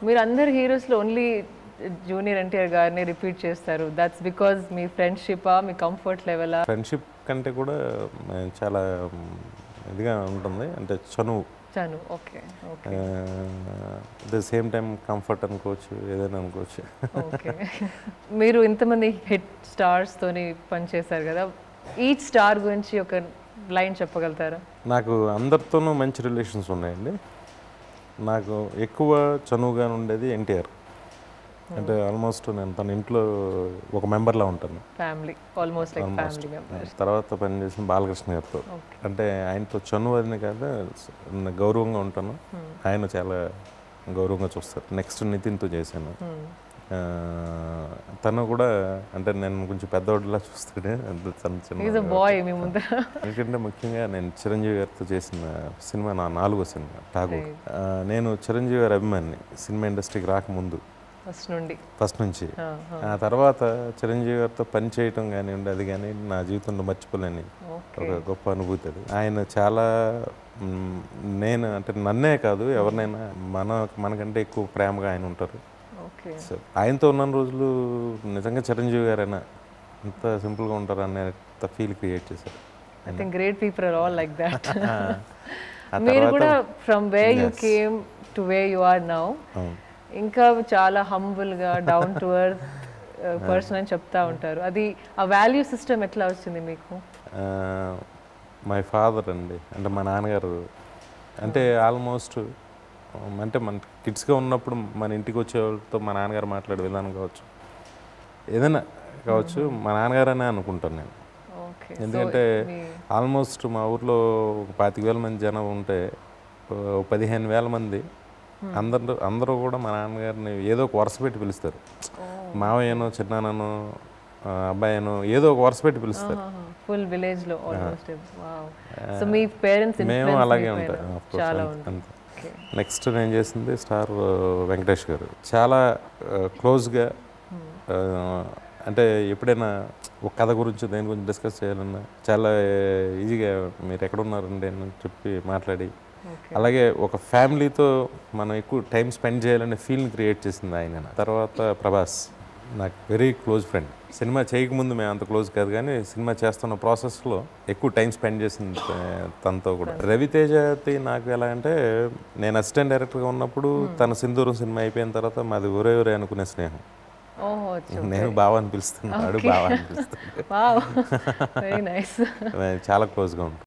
మీరు అందరు హీరోస్లో only junior NTR గారిని రిపీట్ చేస్తారు దట్స్ బికాజ్ మీ ఫ్రెండ్షిపా మీ కంఫర్ట్ లెవెలా ఫ్రెండ్షిప్ కంటే కూడా మ, చాలా మ్, ఇదిగా ఉంటుంది అంటే చనువు చాను okay okay at the same time comfort అనుకోవచ్చు ఏదైనా అనుకోవచ్చు ఓకే మీరు ఇంతమంది హిట్ స్టార్స్ తోని పనిచేశారు కదా ఈచ్ స్టార్ గురించి ఒక లైన్ చెప్పగలుగుతారా నాకు అందరితోనూ మంచి రిలేషన్స్ ఉన్నాయండి నాకు ఎక్కువ చనువుగా ఉండేది ఎన్టీఆర్ అంటే ఆల్మోస్ట్ నేను తన ఇంట్లో ఒక మెంబర్లా ఉంటాను family almost like family member తర్వాత పనిచేసిన బాలకృష్ణ గారితో ఓకే అంటే ఆయనతో చనువు అని కాదు స- గౌరవంగా ఉంటాను ఆయన చాలా గౌరవంగా చూస్తారు నెక్స్ట్ నితిన్తో చేశాను ఆ, తను కూడా అంటే నేను కొంచెం పెద్దవాడిలా చూస్తాడు అంటే తను చిన్న ఈజ్ అ బాయ్ మీ ముందర ఎందుకంటే ముఖ్యంగా నేను చిరంజీవి గారితో చేసిన సినిమా నా నాలుగో సినిమా ఠాగూర్ ఆ, నేను చిరంజీవి గారి అభిమాని సినిమా ఇండస్ట్రీకి రాకముందు ఫస్ట్ నుండి ఫస్ట్ నుంచి ఆ, ఆ తర్వాత చిరంజీవి గారితో పని చేయటం కానివ్వండి అది కానీ నా జీవితంలో మర్చిపోలేని ఓకే ఒక గొప్ప అనుభూతి అది ఆయన చాలా మ్, నేను అంటే నన్నే కాదు ఎవరినైనా మన మనకంటే ఎక్కువ ప్రేమగా ఆయన ఉంటారు ఓకే సో ఆయనతో ఉన్న రోజులు నిజంగా చిరంజీవి గారైనా ఎంత సింపుల్గా ఉంటారు అనేంత ఫీల్ క్రియేట్ చేశారు I think great people are all like that ఆ మీరు తర్వాత కూడా from way you came to way you are now అవును. ఇంకా చాలా హంబుల్గా డౌన్ టు ఎర్త్ పర్సన్ అని చెప్తా ఉంటారు అది ఆ వాల్యూ సిస్టమ్ ఎట్లా వచ్చింది మీకు మై ఫాదర్ అండి అంటే మా నాన్నగారు అంటే ఆల్మోస్ట్ అంటే మన కిడ్స్గా ఉన్నప్పుడు మన ఇంటికి వచ్చే వాళ్ళతో మా నాన్నగారు మాట్లాడే విధానం కావచ్చు ఏదైనా కావచ్చు మా నాన్నగారనే అనుకుంటాను నేను ఓకే ఎందుకంటే ఆల్మోస్ట్ మా ఊర్లో ఒక పాతిక వేల మంది జనం ఉంటే ఓ పదిహేను వేల మంది అందరూ అందరూ కూడా మా నాన్నగారిని ఏదో ఒక వరుస పెట్టి పిలుస్తారు మావయ్యనో చిన్నానో అబ్బాయినో ఏదో ఒక వరుస పెట్టి పిలుస్తారు ఫుల్ విలేజ్ లో ఆల్మోస్ట్ వావ్ సో మీ పేరెంట్స్ మేము అలాగే ఉంటాం of course, చాలా అంతే- ఉంది అంతే ఓకే నెక్స్ట్ నేను చేసింది స్టార్ వెంకటేష్ గారు చాలా క్లోజ్గా అంటే ఎప్పుడైనా ఒక కథ గురించి దేని గురించి డిస్కస్ చేయాలన్నా చాలా ఈజీగా మీరు ఎక్కడ ఉన్నారండి అని చెప్పి మాట్లాడి ఓకే అలాగే ఒక ఫ్యామిలీతో మనం ఎక్కువ టైం స్పెండ్ చేయాలనే ఫీల్ని క్రియేట్ చేసింది ఆయన తర్వాత ప్రభాస్ నాకు వెరీ క్లోజ్ ఫ్రెండ్ సినిమా చేయకముందు మేము అంత క్లోజ్ కాదు కానీ సినిమా చేస్తున్న ప్రాసెస్లో ఎక్కువ టైం స్పెండ్ చేసింది త- తనతో కూడా రవితేజతి నాకు ఎలా అంటే నేను అసిస్టెంట్ డైరెక్టర్గా ఉన్నప్పుడు తన సింధూరం సినిమా అయిపోయిన తర్వాత మాది ఒరే ఒరే అనుకునే స్నేహం ఓహో నేను బావ అని పిలుస్తున్నాడు బావ అని పిలుస్తాడు వావ్ వెరీ నైస్ చాలా క్లోజ్గా ఉంటాం